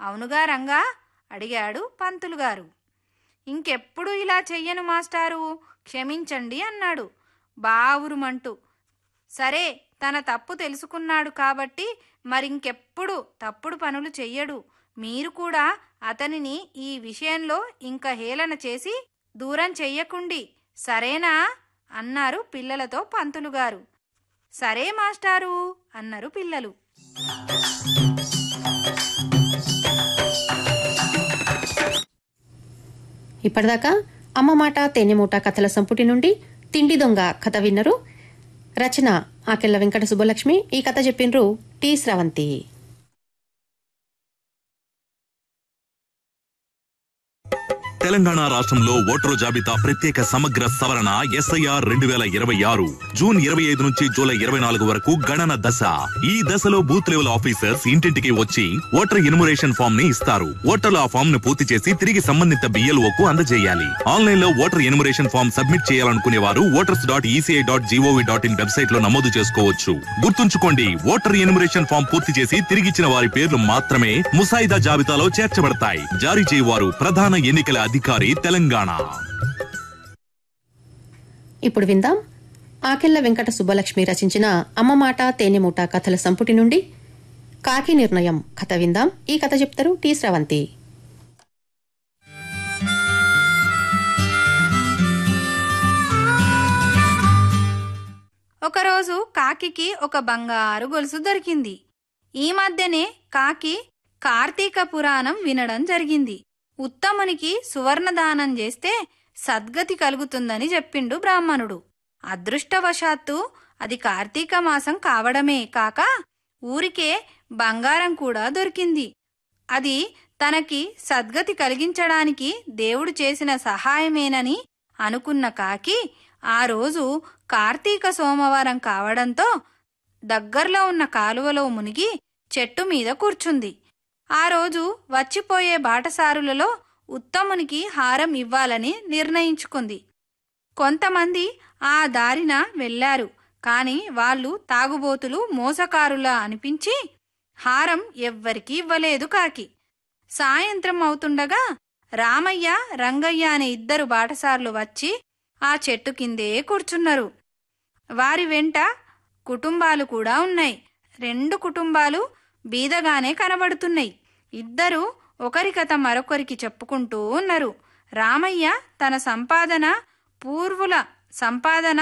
అవునుగా రంగా అడిగాడు పంతులు గారు ఇంకెప్పుడు ఇలా చెయ్యను మాస్టారు క్షమించండి అన్నాడు బావురుమంటూ సరే తన తప్పు తెలుసుకున్నాడు కాబట్టి మరింకెప్పుడు తప్పుడు పనులు చెయ్యడు మీరు కూడా అతనిని ఈ విషయంలో ఇంక హేళన చేసి దూరం చెయ్యకుండి సరేనా అన్నారు పిల్లలతో పంతులు గారు సరే మాస్టారు అన్నారు పిల్లలు ఇప్పటిదాకా అమ్మ మాట తేనెమూట కథల సంపుటి నుండి తిండి దొంగ కథ విన్నరు రచన ఆకెళ్ల వెంకట సుబ్బలక్ష్మి ఈ కథ చెప్పిండ్రు టి స్రవంతి తెలంగాణ రాష్ట్రంలో ఓటరు జాబితా ప్రత్యేక సమగ్ర సవరణ ఎస్ఐఆర్ రెండు వేల ఇరవై ఆరు జూన్ ఇరవై ఐదు నుంచి జూలై ఇరవై నాలుగు వరకు గణన దశ ఈ దశలో బూత్ లెవెల్ ఆఫీసర్స్ ఇంటింటికి వచ్చి ఓటర్ ఇనుమరేషన్ ఫామ్ ని ఇస్తారు ఓటర్లు ఆ ఫామ్ ను పూర్తి చేసి తిరిగి సంబంధిత బిఎల్ఓ కు అందజేయాలి ఆన్లైన్ లో ఓటర్ ఎనుమరేషన్ ఫామ్ సబ్మిట్ చేయాలనుకునే వారు voters dot ECI dot gov dot in website లో నమోదు చేసుకోవచ్చు గుర్తుంచుకోండి ఓటర్ ఎనుమరేషన్ ఫామ్ పూర్తి చేసి తిరిగిచ్చిన వారి పేర్లు మాత్రమే ముసాయిదా జాబితాలో చేర్చబడతాయి జారీ చేయవారు ప్రధాన ఎన్నికల అధికారి తెలంగాణ ఇప్పుడు విందాం ఆకెళ్ల వెంకట సుబ్బలక్ష్మి రచించిన అమ్మ మాట తేనెమూట కథల సంపుటి నుండి కాకి నిర్ణయం కథ విందాం ఈ కథ చెప్తారు టి స్రవంతి ఒకరోజు కాకికి ఒక బంగారు గొలుసు దొరికింది ఈ మధ్యనే కాకి కార్తీక పురాణం వినడం జరిగింది ఉత్తమునికి సువర్ణదానం చేస్తే సద్గతి కలుగుతుందని చెప్పిండు బ్రాహ్మణుడు అదృష్టవశాత్తు అది కార్తీక మాసం కావడమే కాక ఊరికే బంగారం కూడా దొరికింది అది తనకి సద్గతి కలిగించడానికి దేవుడు చేసిన సహాయమేనని అనుకున్న కాకి ఆ రోజు కార్తీక సోమవారం కావడంతో దగ్గర్లో ఉన్న కాలువలో మునిగి చెట్టు మీద కూర్చుంది ఆ రోజు వచ్చిపోయే బాటసారులలో ఉత్తమునికి హారం ఇవ్వాలని నిర్ణయించుకుంది కొంతమంది ఆ దారిన వెళ్లారు కాని వాళ్ళు తాగుబోతులు మోసకారులా అనిపించి హారం ఎవ్వరికీ ఇవ్వలేదు కాకి సాయంత్రం అవుతుండగా రామయ్య రంగయ్య అనే ఇద్దరు బాటసార్లు వచ్చి ఆ చెట్టు కిందే కూర్చున్నారు వారి వెంట కుటుంబాలు కూడా ఉన్నాయి రెండు కుటుంబాలు బీదగానే కనబడుతున్నాయి ఇద్దరు ఒకరి కథ మరొకరికి చెప్పుకుంటూ ఉన్నారు రామయ్య తన సంపాదన పూర్వుల సంపాదన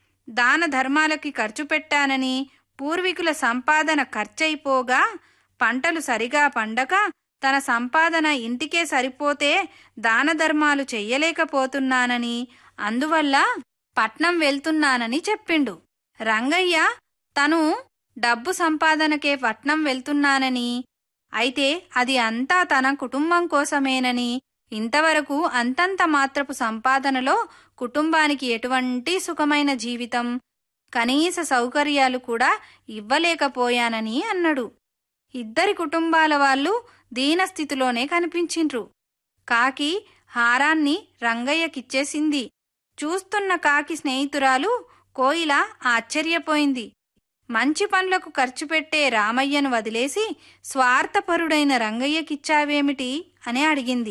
దాన ధర్మాలకి ఖర్చు పెట్టానని పూర్వీకుల సంపాదన ఖర్చయిపోగా పంటలు సరిగా పండక తన సంపాదన ఇంటికే సరిపోతే దాన ధర్మాలు చెయ్యలేకపోతున్నానని అందువల్ల పట్నం వెళ్తున్నానని చెప్పిండు రంగయ్య తను డబ్బు సంపాదనకే పట్నం వెళ్తున్నానని అయితే అది అంతా తన కుటుంబం కోసమేనని ఇంతవరకు అంతంత మాత్రపు సంపాదనలో కుటుంబానికి ఎటువంటి సుఖమైన జీవితం కనీస సౌకర్యాలు కూడా ఇవ్వలేకపోయానని అన్నాడు ఇద్దరి కుటుంబాల వాళ్ళు దీనస్థితిలోనే కనిపించిండ్రు కాకి హారాన్ని రంగయ్యకిచ్చేసింది చూస్తున్న కాకి స్నేహితురాలు కోయిల ఆశ్చర్యపోయింది మంచి పనులకు ఖర్చు పెట్టే రామయ్యను వదిలేసి స్వార్థపరుడైన రంగయ్యకిచ్చావేమిటి అని అడిగింది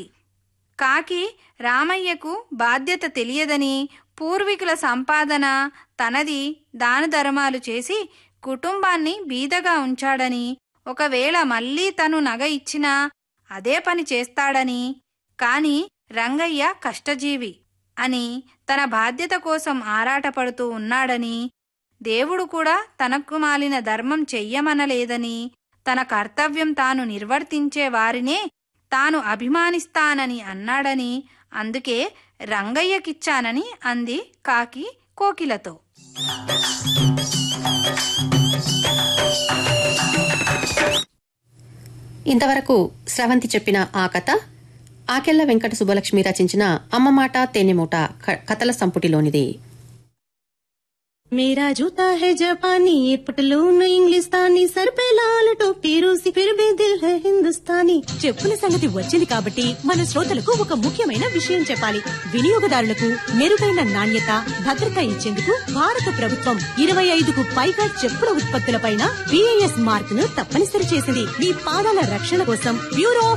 కాకి రామయ్యకు బాధ్యత తెలియదని పూర్వీకుల సంపాదన తనది దానధర్మాలు చేసి కుటుంబాన్ని బీదగా ఉంచాడని ఒకవేళ మళ్ళీ తను నగ ఇచ్చినా అదే పని చేస్తాడని కాని రంగయ్య కష్టజీవి అని తన బాధ్యత కోసం ఆరాటపడుతూ ఉన్నాడని దేవుడు కూడా తనకు మాలిన ధర్మం చెయ్యమనలేదని తన కర్తవ్యం తాను నిర్వర్తించే వారినే తాను అభిమానిస్తానని అన్నాడని అందుకే రంగయ్యకిచ్చానని అంది కాకి కోకిలతో ఇంతవరకు స్రవంతి చెప్పిన ఆ కథ ఆకెళ్ల వెంకట సుబ్బలక్ష్మి రచించిన అమ్మ మాట తేనెమూట క- కథల సంపుటిలోనిది मेरा जूता है जापानी ये पटलून इंग्लिस्तानी सर पे लाल टोपी रूसी फिर भी दिल है హిందుస్థానీ చెప్పుల సంగతి వచ్చింది కాబట్టి మన శ్రోతలకు ఒక ముఖ్యమైన విషయం చెప్పాలి వినియోగదారులకు మెరుగైన నాణ్యత భద్రత ఇచ్చేందుకు భారత ప్రభుత్వం ఇరవై ఐదుకు పైగా చెప్పుల ఉత్పత్తులపైన బిఐఎస్ మార్క్ ను తప్పనిసరి చేసింది మీ పాదాల రక్షణ కోసం బ్యూరో